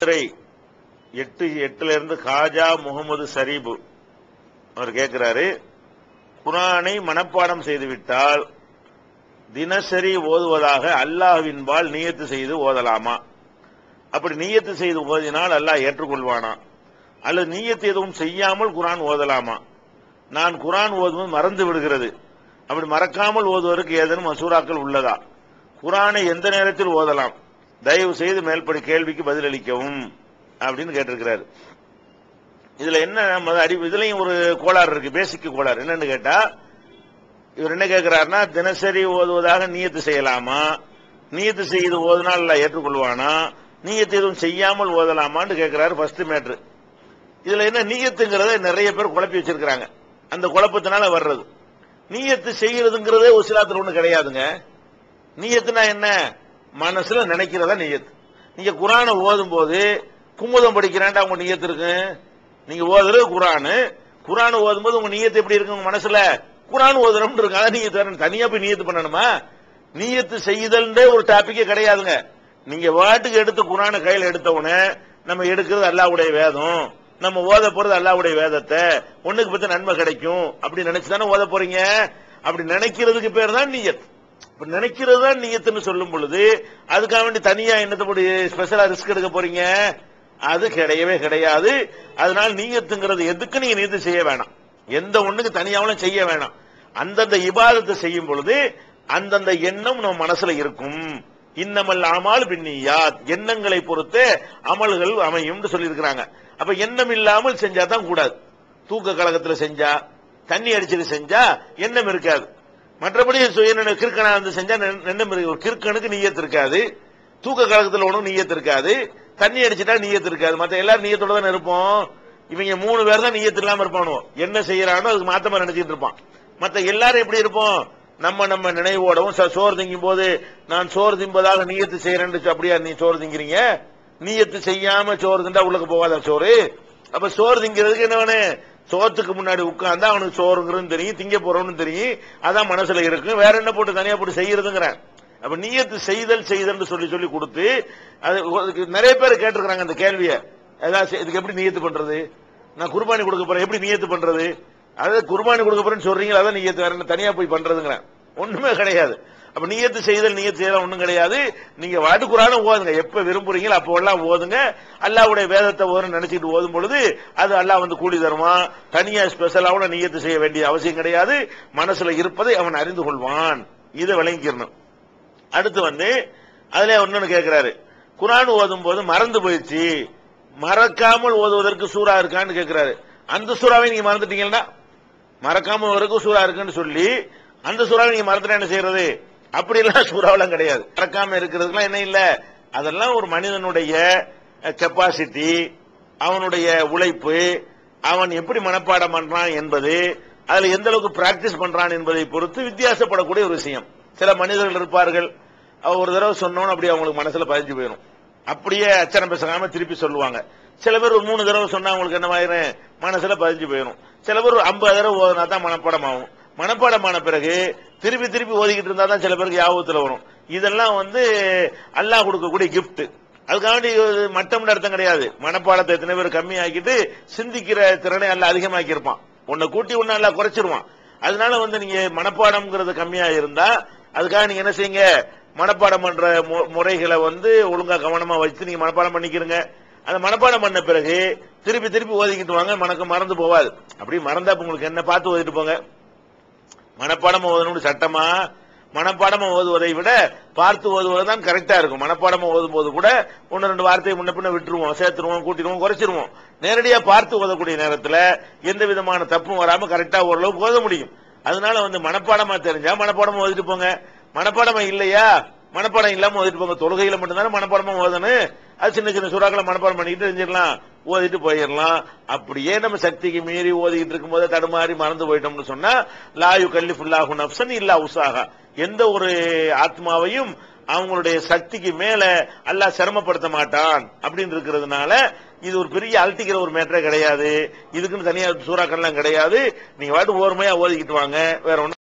மதுரை எட்டு எட்டுல இருந்து காஜா முகமது சரீபு அவர் கேட்கிறாரு குரானை மனப்பாடம் செய்துவிட்டால் தினசரி ஓதுவதாக அல்லாஹ்வின்பால் நியத்து செய்து ஓதலாமா அப்படி நியத்து செய்து ஓதினால் அல்லாஹ் ஏற்றுக்கொள்வானா அல்லது நியத்து எதுவும் செய்யாமல் குரான் ஓதலாமா நான் குரான் ஓதுவது மறந்து விடுகிறது அப்படி மறக்காமல் ஓதுவதற்கு ஏதேனும் மசூராக்கள் உள்ளதா குரானை எந்த நேரத்தில் ஓதலாம் தயவு செய்து மேல்படி கேள்விக்கு பதிலளிக்கவும் அப்படின்னு கேட்டிருக்கிறாரு இதுல என்ன நம்ம அடி இதுலயும் ஒரு கோளாறு இருக்கு பேசிக் கோளாறு என்னன்னு கேட்டா இவர் என்ன கேட்கிறாருன்னா தினசரி ஓதுவதாக நியத்து செய்யலாமா நியத்து செய்து ஓதுனால் அல்லாஹ் ஏற்றுக்கொள்வானா நீயத்து எதுவும் செய்யாமல் ஓதலாமான்னு கேட்கிறாரு ஃபர்ஸ்ட் மேட்ரு இதுல என்ன நீயத்துங்கிறத நிறைய பேர் குழப்பி வச்சிருக்கிறாங்க அந்த குழப்பத்தினால வர்றது நீயத்து செய்யறதுங்கிறதே ஒரு சிலாத்துல ஒண்ணு கிடையாதுங்க நீயத்துனா என்ன மனசுல நினைக்கிறதா நீயத்து நீங்க குரானை ஓதும் போது குமுதம் படிக்கிறான்டா உங்க நீயத்து இருக்கு நீங்க ஓதுறது குரானு குரான் ஓதும் போது உங்க நீயத்து எப்படி இருக்கு உங்க மனசுல குரான் ஓதுறோம் இருக்கு அதான் நீயத்து வரணும். தனியா போய் நீயத்து பண்ணணுமா நீயத்து செய்தல்ன்றே ஒரு டாபிக்கே கிடையாதுங்க நீங்க வாட்டுக்கு எடுத்து குரானை கையில எடுத்த உடனே நம்ம எடுக்கிறது அல்லாவுடைய வேதம் நம்ம ஓத போறது அல்லாவுடைய வேதத்தை ஒண்ணுக்கு பத்து நன்மை கிடைக்கும் அப்படி நினைச்சு தானே ஓத போறீங்க அப்படி நினைக்கிறதுக்கு பேர் தான் நீயத் இப்ப நினைக்கிறது தான் நீயத்துன்னு சொல்லும் பொழுது அதுக்காக வேண்டி தனியா என்னத்தப்படி ஸ்பெஷலா ரிஸ்க் எடுக்க போறீங்க அது கிடையவே கிடையாது அதனால நீயத்துங்கிறது எதுக்கு நீங்க நீயத்து செய்ய வேணாம் எந்த ஒண்ணுக்கு தனியாவும் செய்ய வேணாம் அந்தந்த இபாதத்தை செய்யும் பொழுது அந்தந்த எண்ணம் நம்ம மனசுல இருக்கும் இன்னமல் அமால் பின்னியாத் எண்ணங்களை பொறுத்து அமல்கள் அமையும் சொல்லியிருக்கிறாங்க அப்ப எண்ணம் இல்லாமல் செஞ்சா தான் கூடாது தூக்க கழகத்துல செஞ்சா தண்ணி அடிச்சது செஞ்சா எண்ணம் இருக்காது மற்றபடி சுயநல கிறுக்கனா வந்து செஞ்சா நெ- எண்ணம் இருக்கு ஒரு கிறுக்கனுக்கு நீயத்து இருக்காது தூக்க கழகத்துல ஒன்றும் நீயத்து இருக்காது தண்ணி அடிச்சிட்டா நீயத்து இருக்காது மத்த எல்லாரும் நீயத்தோட தானே இருப்போம் இவங்க மூணு பேர் தான் நீயத்து இல்லாம இருப்பானோ என்ன செய்யறானோ அதுக்கு மாத்தமா நினைச்சிட்டு இருப்பான் மத்த எல்லாரும் எப்படி இருப்போம் நம்ம நம்ம நினைவோடவும் ச- சோறு திங்கும் போது நான் சோறு தின்பதாக நீயத்து செய்யறேன்னு அப்படியா நீ சோறு திங்கிறீங்க நீயத்து செய்யாம சோறு திண்டா உள்ளுக்கு போகாத சோறு அப்ப சோறு திங்கிறதுக்கு என்ன வேணும் சோத்துக்கு முன்னாடி உட்கார்ந்தா அவனுக்கு சோறுங்கிறது தெரியும் திங்க போறவனு தெரியும் அதான் மனசுல இருக்கு வேற என்ன போட்டு தனியா போட்டு செய்யறதுங்கிறேன் அப்ப நீயத்து செய்தல் செய்தல் சொல்லி சொல்லி கொடுத்து அது அதுக்கு நிறைய பேர் கேட்டிருக்கிறாங்க அந்த கேள்வியை ஏதாவது இதுக்கு எப்படி நியத்து பண்றது நான் குர்பானி கொடுக்க போறேன் எப்படி நியத்து பண்றது அதாவது குர்பானி கொடுக்க போறேன்னு சொல்றீங்களா அதான் நியத்து வேற என்ன தனியா போய் பண்றதுங்கிறேன் ஒண்ணுமே கிடையாது அப்ப நியத்து செய்தல் நியத்து செய்தல் ஒண்ணும் கிடையாது நீங்க வாட்டு குரான ஓதுங்க எப்ப விரும்புறீங்களோ அப்போ எல்லாம் ஓதுங்க அல்லாவுடைய வேதத்தை ஓதுன்னு நினைச்சிட்டு ஓதும் பொழுது அது அல்லாஹ் வந்து கூலி தருவான் தனியா ஸ்பெஷலாவோட நியத்து செய்ய வேண்டிய அவசியம் கிடையாது மனசுல இருப்பதை அவன் அறிந்து கொள்வான் இதை விளங்கிக்கிறணும் அடுத்து வந்து அதுல ஒன்னு கேட்கிறாரு குரான் ஓதும் போது மறந்து போயிடுச்சு மறக்காமல் ஓதுவதற்கு சூறா இருக்கான்னு கேட்கிறாரு அந்த சூறாவை நீங்க மறந்துட்டீங்கன்னா மறக்காம வரைக்கும் சூறா இருக்குன்னு சொல்லி அந்த சூறாவை நீங்க மறந்துட்டா என்ன செய்யறது அப்படி எல்லாம் சூறாவெல்லாம் கிடையாது மறக்காம இருக்கிறதுக்குலாம் என்ன இல்ல அதெல்லாம் ஒரு மனிதனுடைய கெப்பாசிட்டி அவனுடைய உழைப்பு அவன் எப்படி மனப்பாடம் பண்றான் என்பது அதுல எந்த அளவுக்கு பிராக்டிஸ் பண்றான் என்பதை பொறுத்து வித்தியாசப்படக்கூடிய ஒரு விஷயம் சில மனிதர்கள் இருப்பார்கள் அவ ஒரு தடவை சொன்னோன்னு அப்படி அவங்களுக்கு மனசுல பதிஞ்சு போயிடும் அப்படியே அச்சரம் பேசாம திருப்பி சொல்லுவாங்க சில பேர் ஒரு மூணு தடவை சொன்னா அவங்களுக்கு என்னவாயிரும் மனசுல பதிஞ்சு போயிடும் சில பேர் ஒரு ஐம்பது தடவை ஓதுனா தான் மனப்பாடம் ஆகும் மனப்பாடமான பிறகு திருப்பி திருப்பி ஓதிக்கிட்டு இருந்தா தான் சில பேருக்கு ஞாபகத்துல வரும் இதெல்லாம் வந்து அல்லாஹ் கொடுக்கக்கூடிய கிஃப்ட் அதுக்காக வேண்டி இது மட்டம்னு அர்த்தம் கிடையாது மனப்பாடத்தை எத்தனை பேர் கம்மி ஆக்கிட்டு சிந்திக்கிற திறனை எல்லாம் அதிகமாக்கி இருப்பான் உன்னை கூட்டி ஒன்னு எல்லாம் குறைச்சிருவான் அதனால வந்து நீங்க மனப்பாடம்ங்கிறது கம்மியா இருந்தா அதுக்காக நீங்க என்ன செய்யுங்க மனப்பாடம் பண்ற மு- முறைகளை வந்து ஒழுங்கா கவனமா வச்சு நீங்க மனப்பாடம் பண்ணிக்கிறங்க அந்த மனப்பாடம் பண்ண பிறகு திருப்பி திருப்பி ஓதிக்கிட்டு வாங்க மனக்கு மறந்து போவாது அப்படி மறந்தா இப்ப உங்களுக்கு என்ன பார்த்து ஓதிட்டு போங்க மனப்பாடம் ஓதணும்னு சட்டமா மனப்பாடமா ஓதுவதை விட பார்த்து ஓதுவது தான் கரெக்டா இருக்கும் மனப்பாடமா ஓதும் போது கூட ஒன்னு ரெண்டு வார்த்தையை முன்ன பின்ன விட்டுருவோம் சேர்த்துருவோம் கூட்டிடுவோம் குறைச்சிருவோம் நேரடியா பார்த்து ஓதக்கூடிய நேரத்துல எந்த விதமான தப்பும் வராம கரெக்டா ஓரளவுக்கு ஓத முடியும் அதனால வந்து மனப்பாடமா தெரிஞ்சா மனப்பாடமா ஓதிட்டு போங்க மனப்பாடமா இல்லையா மனப்பாடம் இல்லாம ஓதிட்டு போங்க தொழுகையில மட்டும்தானே மனப்பாடமா ஓதணும் அது சின்ன சின்ன சுறாக்களை மனப்பாடம் பண்ணிட்டு தெரிஞ்சிடலாம் ஓதிட்டு போயிடலாம் அப்படியே நம்ம சக்திக்கு மீறி ஓதிக்கிட்டு இருக்கும்போது தடுமாறி மறந்து போயிட்டோம்னு சொன்னா லாயு கல்லி ஃபுல்லாகும் நப்சன் இல்லா உசாகா எந்த ஒரு ஆத்மாவையும் அவங்களுடைய சக்திக்கு மேல அல்லாஹ் சிரமப்படுத்த மாட்டான் அப்படின்னு இருக்கிறதுனால இது ஒரு பெரிய அழட்டிக்கிற ஒரு மேட்டரே கிடையாது இதுக்குன்னு தனியா சூறாக்கள்லாம் கிடையாது நீங்க வாட்டு ஓர்மையா ஓதிக்கிட்டு வாங்க வேற ஒண்ணும்